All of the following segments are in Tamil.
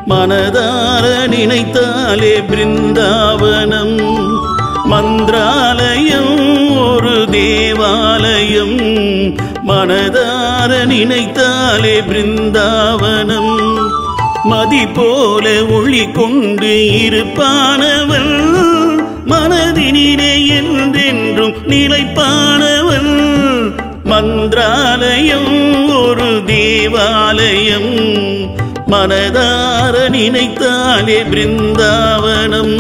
மனதார நினைத்தாலே பிருந்தாவனம் மந்திராலயம் ஒரு தேவாலயம் மனதார நினைத்தாலே பிருந்தாவனம் மதி போல ஒளி கொண்டு இருப்பானவன் மனதினிலே என்றென்றும் நிலைப்பானவன் மந்திராலயம் ஒரு தேவாலயம் மனதார நினைத்தாலே பிருந்தாவனம்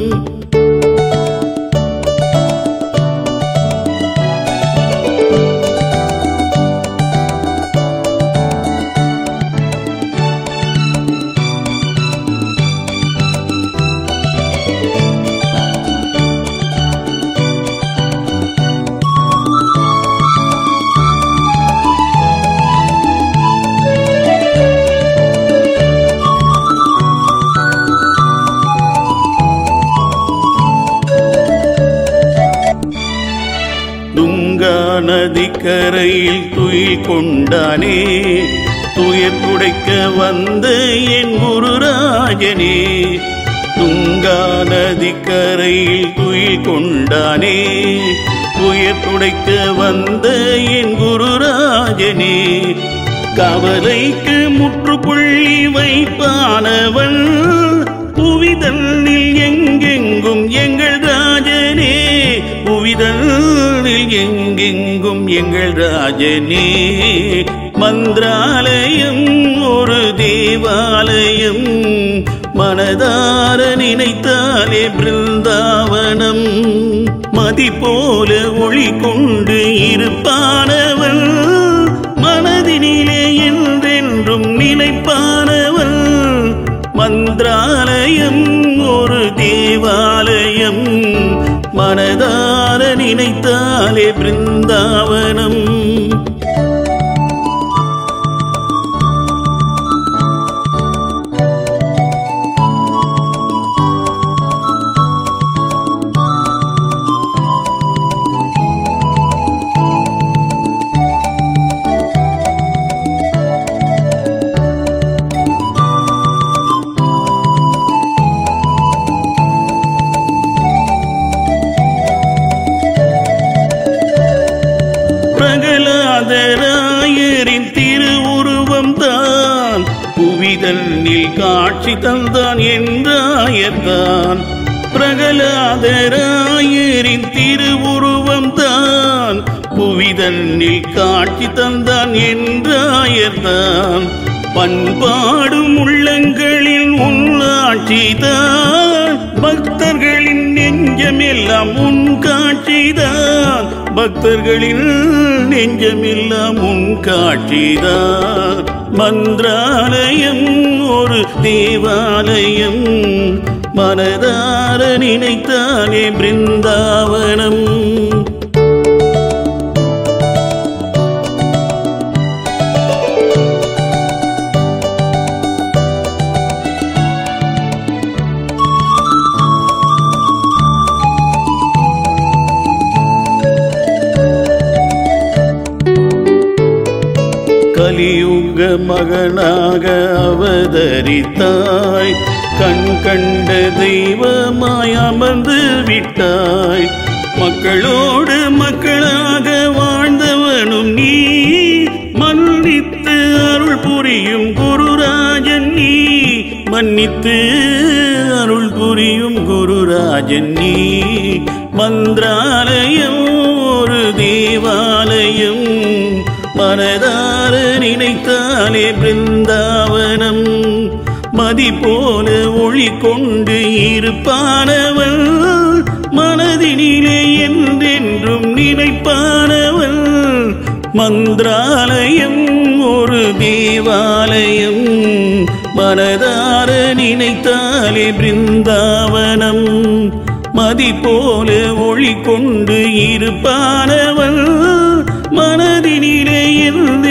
துங்கா நதிக்கரையில் துயில் கொண்டானே துயர் துடைக்க வந்த என் குருராஜனே துங்கா நதிக்கரையில் துயில் கொண்டானே துயர் துடைக்க வந்த என் குருராஜனே கவலைக்கு முற்றுப்புள்ளி வைப்பானவன் புவிதல்லில் எங்கெங்கும் எங்கள் ராஜனே புவிதல்லில் எங்கெங்கும் எங்கள் ராஜனே மந்திராலயம் ஒரு தேவாலயம் மனதார நினைத்தாலே பிருந்தாவனம் மதி போல ஒளி கொண்டு இருப்பானவன் மனதினிலே என்றென்றும் நினைப்பானவன் மந்திராலயம் ஒரு தேவாலயம் மனதார நினைத்தாலே பிருந்தாவனம் பிரகலாதராயரின் திருவுருவம் தான் புவிதன்னில் காட்சி தந்தான் என்றாயர்தான் பிரகலாதராயரின் திருவுருவம் தான் புவிதன்னில் காட்சி தந்தான் என்றாயர்தான் பண்பாடும் உள்ளங்களில் உள்ளாட்சிதான் பக்தர்களின் நெஞ்சமெல்லாம் உன் காட்சிதான் பக்தர்களின் நெஞ்சமெல்லாம் உன் காட்சிதான் மந்திராலயம் ஒரு தேவாலயம் மனதார நினைத்தானே பிருந்தாவனம் கலியுக மகனாக அவதரித்தாய் கண் கண்ட தெய்வமாய் அமர்ந்து விட்டாய் மக்களோடு மக்களாக வாழ்ந்தவனும் நீ மன்னித்து அருள் புரியும் குருராஜன் நீ மன்னித்து அருள் புரியும் குருராஜன் நீ மந்திராலயம் ஒரு தேவாலயம் மனதார நினைத்தாலே பிருந்தாவனம் மதி போல ஒளி கொண்டு இருப்பானவன் மனதினிலே என்றென்றும் நினைப்பானவன் மந்திராலயம் ஒரு தேவாலயம் மனதார நினைத்தாலே பிருந்தாவனம் மதி போல ஒளி கொண்டு இருப்பானவன் மனதினிலே என்று